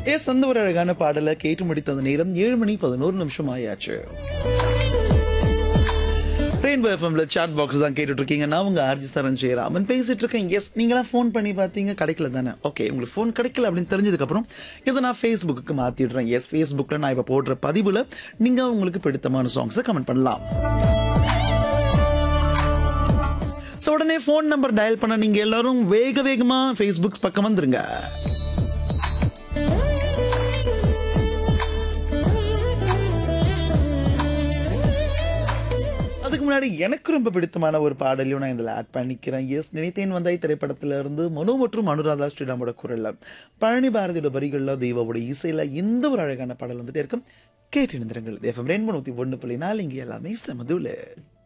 S அந்த ஒரு அழகான பாடலை கேட்டு முடித்த அந்த நேரம் ஏழு மணி பதினோரு நிமிஷம் ஆயாச்சு ரெயின்போ எஃப்எம்ல சாட் பாக்ஸ் தான் கேட்டுட்டு இருக்கீங்க நான் உங்க ஆர்ஜி சரண் ஜெயராமன் பேசிட்டு இருக்கேன் எஸ் நீங்களாம் ஃபோன் பண்ணி பார்த்தீங்க கிடைக்கல தானே ஓகே உங்களுக்கு ஃபோன் கிடைக்கல அப்படின்னு தெரிஞ்சதுக்கு அப்புறம் இதை நான் ஃபேஸ்புக்கு மாத்திடுறேன் எஸ் ஃபேஸ்புக்கில் நான் இப்போ போடுற பதிவில் நீங்க உங்களுக்கு பிடித்தமான சாங்ஸை கமெண்ட் பண்ணலாம் ஸோ உடனே ஃபோன் நம்பர் டயல் பண்ண நீங்க எல்லாரும் வேக வேகமா ஃபேஸ்புக் பக்கம் வந்துருங்க அதுக்கு முன்னாடி எனக்கு ரொம்ப பிடித்தமான ஒரு பாடலையும் நான் இதில் ஆட் பண்ணிக்கிறேன் எஸ் நினைத்தேன் வந்தாய் திரைப்படத்துல இருந்து மனு மற்றும் அனுராதா ஸ்ரீராமோட குரல்ல பழனி பாரதியோட வரிகள்ல தெய்வாவோட இசையில இந்த ஒரு அழகான பாடல் வந்துட்டே இருக்கும் கேட்டு இருந்திருங்கள் எஃப்எம் ரெண்டு நூத்தி ஒன்று புள்ளி நாலு இங்கே எல்லாமே சமதுல